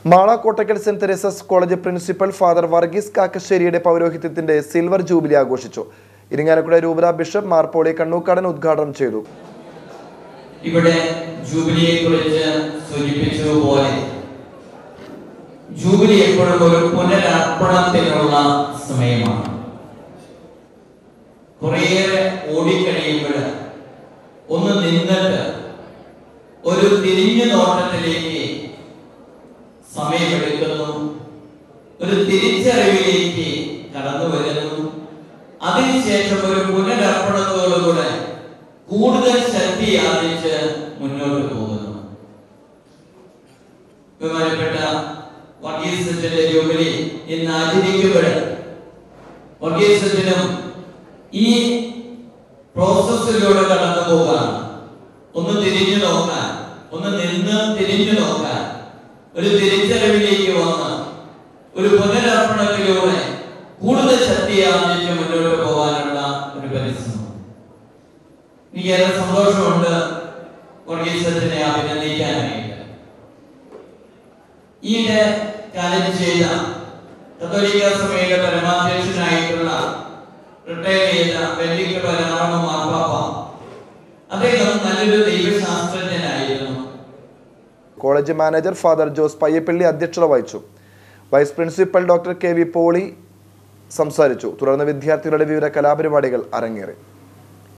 Mala Kottakkal saint Teresa's college principal father Varghese കാക്കശ്ശേരിയുടെ പൗരോഹിത്യത്തിന്റെ silver jubilee ആഘോഷിച്ചു ഇരിങ്ങാലക്കുട രൂപത ബിഷപ്പ് മാർപ്പോളി കണ്ണൂക്കാടൻ ഉദ്ഘാടനം ചെയ്തു ഇവിടെ ജൂബിലിയെ കുറിച്ച് സൂചിപ്പിച്ചതുപോലെ ജൂബിലി എപ്പോഴും ഒരു പുനരർപ്പണത്തിനുള്ള സമയമാണ് കുറേയേറെ ഓടിക്കഴിയുമ്പോൾ ഒന്ന് നിന്നിട്ട് ഒരു തിരിഞ്ഞു നോട്ടത്തിലേക്ക് സമയമെടുക്കുന്നു ഒരു തിരിച്ചറിവിലേക്ക് കടന്നു വരുന്നു അതിനുശേഷം ഒരു പുനരർപ്പണത്തോടുകൂടെ കൂടുതൽ ശക്തി ആർജിച്ച് മുന്നോട്ട് പോകുന്നു ബഹുമാനപ്പെട്ട വർഗീസത്തിന്റെ ജൂബിലി ഇന്ന് ആചരിക്കുമ്പോൾ വർഗീസത്തിനും ഈ പ്രോസസ്സിലൂടെ കടന്നു പോകാൻ ഒന്ന് തിരിഞ്ഞു നോക്കാൻ ഒന്ന് നിന്ന് തിരിഞ്ഞു നോക്കാൻ ഒരു തിരിച്ചറിവിലേക്ക് വന്ന് ഒരു പുനരർപ്പണത്തിലൂടെ കൂടുതൽ ശക്തി ആർജിച്ച് മുന്നോട്ട് പോകാനുള്ള ഒരു പരിശ്രമം എനിക്ക് ഏറെ സന്തോഷമുണ്ട് വർഗീസത്തിനെ അഭിനന്ദിക്കാനായിട്ട് ഈ കാലം ചെയ്ത കത്തോലിക്ക സഭയുടെ പരമാധ്യക്ഷനായിട്ടുള്ള റിട്ടയർ ചെയ്ത വെല്ലിക്ക പരമാണ മാർപ്പാപ്പ അദ്ദേഹം നല്ലൊരു ദൈവശാസ്ത്രജ്ഞനായിരുന്നു college manager father Jose Payyappilly അധ്യക്ഷത വഹിച്ചു vice principal doctor K V Poly സംസാരിച്ചു തുടർന്ന് വിദ്യാർത്ഥികളുടെ വിവിധ കലാപരിപാടികൾ അരങ്ങേറി